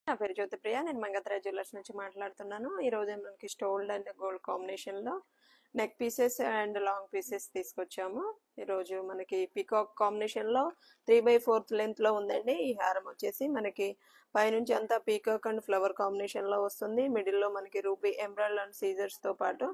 నా పేరు జ్యోతిప్రియ నేను మంగత్ర జ్యువెలర్స్ నుంచి మాట్లాడుతున్నాను ఈ రోజు మనకి స్టోల్డ్ అండ్ గోల్డ్ కాంబినేషన్ లో neck pieces and long pieces తీసుకొచ్చాము ఈ రోజు మనకి పీకాక్ కాంబినేషన్ లో త్రీ బై ఫోర్త్ లెంత్ లో ఉందండి ఈ హారం వచ్చేసి మనకి పైనుంచి అంతా పీకాక్ అండ్ ఫ్లవర్ కాంబినేషన్ లో వస్తుంది మిడిల్ లో మనకి రూబీ ఎమరాల్డ్ అండ్ సీజర్స్ తో పాటు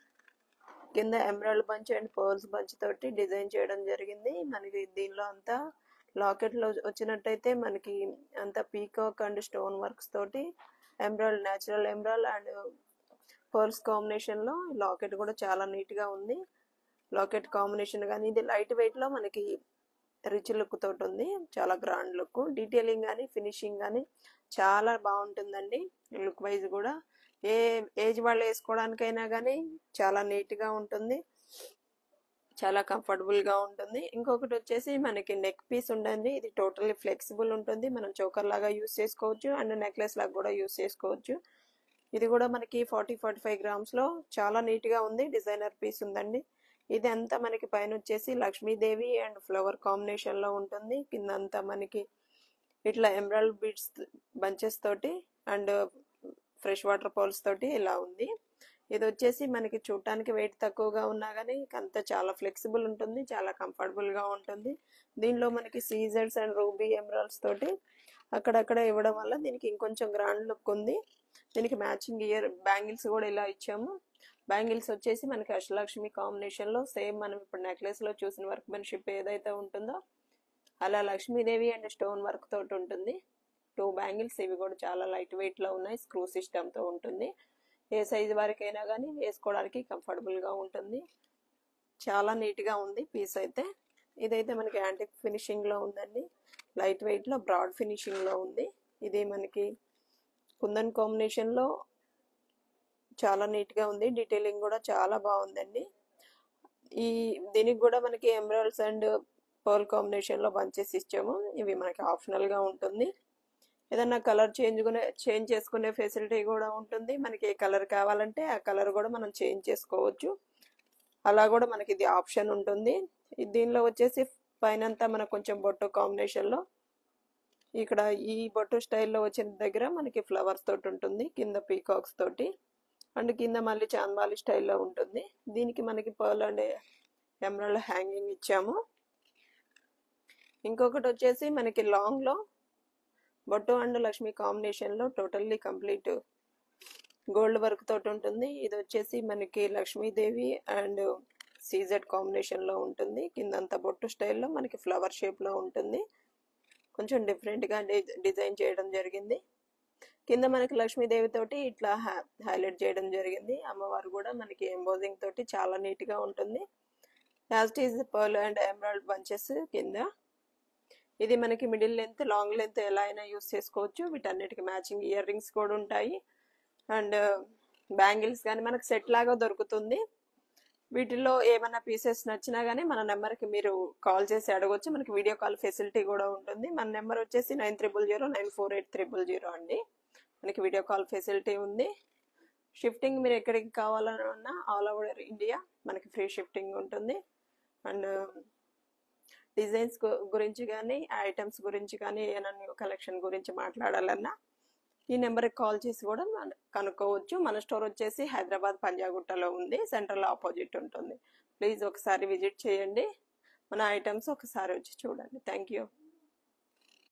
కింద emerald bunch and pearls bunch తోటి డిజైన్ చేయడం జరిగింది మనకి దీనిలో అంతా లాకెట్ లో వచ్చినట్టయితే మనకి అంత పీకాక్ అండ్ స్టోన్ వర్క్స్ తోటి emerald natural emerald and pearls combination లో లాకెట్ కూడా చాలా నీట్ గా ఉంది లాకెట్ కాంబినేషన్ కానీ ఇది లైట్ వెయిట్ లో మనకి రిచ్ లుక్ తోటి ఉంది చాలా గ్రాండ్ లుక్ డీటెయిలింగ్ కానీ ఫినిషింగ్ కానీ చాలా బాగుంటుందండి లుక్ వైజ్ కూడా ఏ ఏజ్ వాళ్ళు వేసుకోవడానికైనా కానీ చాలా నీట్ గా ఉంటుంది చాలా కంఫర్టబుల్ గా ఉంటుంది ఇంకొకటి వచ్చేసి మనకి నెక్ పీస్ ఉండండి ఇది టోటల్లీ ఫ్లెక్సిబుల్ ఉంటుంది మనం చోకర్ లాగా యూస్ చేసుకోవచ్చు అండ్ నెక్లెస్ లాగా కూడా యూస్ చేసుకోవచ్చు ఇది కూడా మనకి ఫార్టీ ఫార్టీ ఫైవ్ గ్రామ్స్ లో చాలా నీట్ గా ఉంది డిజైనర్ పీస్ ఉందండి ఇది అంతా మనకి పైన వచ్చేసి లక్ష్మీదేవి అండ్ ఫ్లవర్ కాంబినేషన్ లో ఉంటుంది కింద అంతా మనకి ఇట్లా ఎమరాల్డ్ బీడ్స్ బంచెస్ తోటి అండ్ ఫ్రెష్ వాటర్ పౌల్స్ తోటి ఇలా ఉంది ఇది వచ్చేసి మనకి చూడటానికి వెయిట్ తక్కువగా ఉన్నా కానీ అంత చాలా ఫ్లెక్సిబుల్ ఉంటుంది చాలా కంఫర్టబుల్ గా ఉంటుంది దీనిలో మనకి సీజర్స్ అండ్ రూబీ ఎమరాల్డ్స్ తోటి అక్కడక్కడ ఇవ్వడం వల్ల దీనికి ఇంకొంచెం గ్రాండ్ లుక్ ఉంది దీనికి మ్యాచింగ్ ఇయర్ బ్యాంగిల్స్ కూడా ఇలా ఇచ్చాము బ్యాంగిల్స్ వచ్చేసి మనకి అష్టలక్ష్మి కాంబినేషన్ లో సేమ్ మనం ఇప్పుడు నెక్లెస్ లో చూసిన వర్క్ మెన్షిప్ ఏదైతే ఉంటుందో అలా లక్ష్మీదేవి అండ్ స్టోన్ వర్క్ తోటి ఉంటుంది టూ బ్యాంగిల్స్ ఇవి కూడా చాలా లైట్ వెయిట్ లో ఉన్నాయి స్క్రూ సిస్టమ్ తో ఉంటుంది ఏ సైజు వరకైనా కానీ వేసుకోవడానికి కంఫర్టబుల్ గా ఉంటుంది చాలా నీట్ గా ఉంది పీస్ అయితే ఇదైతే మనకి యాంటిక్ ఫినిషింగ్ లో ఉందండి లైట్ వెయిట్ లో బ్రాడ్ ఫినిషింగ్ లో ఉంది ఇది మనకి కుందన్ కాంబినేషన్ లో చాలా నీట్ గా ఉంది డీటెయిలింగ్ కూడా చాలా బాగుందండి ఈ దీనికి కూడా మనకి ఎమరాల్డ్స్ అండ్ పర్ల్ కాంబినేషన్ లో బంచెస్ ఇచ్చాము ఇవి మనకి ఆప్షనల్ గా ఉంటుంది ఏదన్నా కలర్ చేంజ్ చేంజ్ చేసుకునే ఫెసిలిటీ కూడా ఉంటుంది మనకి ఏ కలర్ కావాలంటే ఆ కలర్ కూడా మనం చేంజ్ చేసుకోవచ్చు అలా కూడా మనకి ఇది ఆప్షన్ ఉంటుంది ఈ- దీనిలో వచ్చేసి పైన అంతా మనకు కొంచెం బొట్టు కాంబినేషన్ లో ఇక్కడ ఈ బొట్టు స్టైల్లో వచ్చిన దగ్గర మనకి ఫ్లవర్స్ తోటి ఉంటుంది కింద పీకాక్స్ తోటి అండ్ కింద మళ్ళీ చాంబాలి స్టైల్లో ఉంటుంది దీనికి మనకి పర్ల్ అండ్ ఎమరాల్డ్ హ్యాంగింగ్ ఇచ్చాము ఇంకొకటి వచ్చేసి మనకి లాంగ్ లో బొట్టు అండ్ లక్ష్మి కాంబినేషన్ లో టోటల్లీ కంప్లీట్ గోల్డ్ వర్క్ తోటి ఉంటుంది ఇది వచ్చేసి మనకి లక్ష్మీదేవి అండ్ సీజెడ్ కాంబినేషన్ లో ఉంటుంది కిందంతా బొట్టు స్టైల్లో మనకి ఫ్లవర్ షేప్ లో ఉంటుంది కొంచెం డిఫరెంట్ గా డి- డిజైన్ చేయడం జరిగింది కింద మనకి లక్ష్మీదేవి తోటి ఇట్లా హైలైట్ చేయడం జరిగింది అమ్మవారు కూడా మనకి ఎంబోజింగ్ తోటి చాలా నీట్ గా ఉంటుంది as is pearl and emerald bunches కింద ఇది మనకి మిడిల్ లెంత్ లాంగ్ లెంత్ ఎలా అయినా యూస్ చేసుకోవచ్చు వీటన్నిటికి మ్యాచింగ్ ఇయర్ రింగ్స్ కూడా ఉంటాయి అండ్ బ్యాంగిల్స్ కానీ మనకు సెట్ లాగా దొరుకుతుంది వీటిల్లో ఏమైనా పీసెస్ నచ్చినా కానీ మన నెంబర్కి మీరు కాల్ చేసి అడగొచ్చు మనకి వీడియో కాల్ ఫెసిలిటీ కూడా ఉంటుంది మన నెంబర్ వచ్చేసి nine triple zero nine four eight triple zero అండి మనకి వీడియో కాల్ ఫెసిలిటీ ఉంది షిఫ్టింగ్ మీరు ఎక్కడికి కావాలన్నా ఆల్ ఓవర్ ఇండియా మనకి ఫ్రీ షిఫ్టింగ్ ఉంటుంది అండ్ డిజైన్స్ గురించి కానీ ఐటమ్స్ గురించి కానీ ఏమైనా న్యూ కలెక్షన్ గురించి మాట్లాడాలన్నా ఈ నెంబర్కి కాల్ చేసి కూడా మన- కనుక్కోవచ్చు మన స్టోర్ వచ్చేసి హైదరాబాద్ పంజాగుట్టలో ఉంది సెంట్రల్ ఆపోజిట్ ఉంటుంది ప్లీజ్ ఒకసారి విజిట్ చేయండి మన ఐటమ్స్ ఒకసారి వచ్చి చూడండి థ్యాంక్ యూ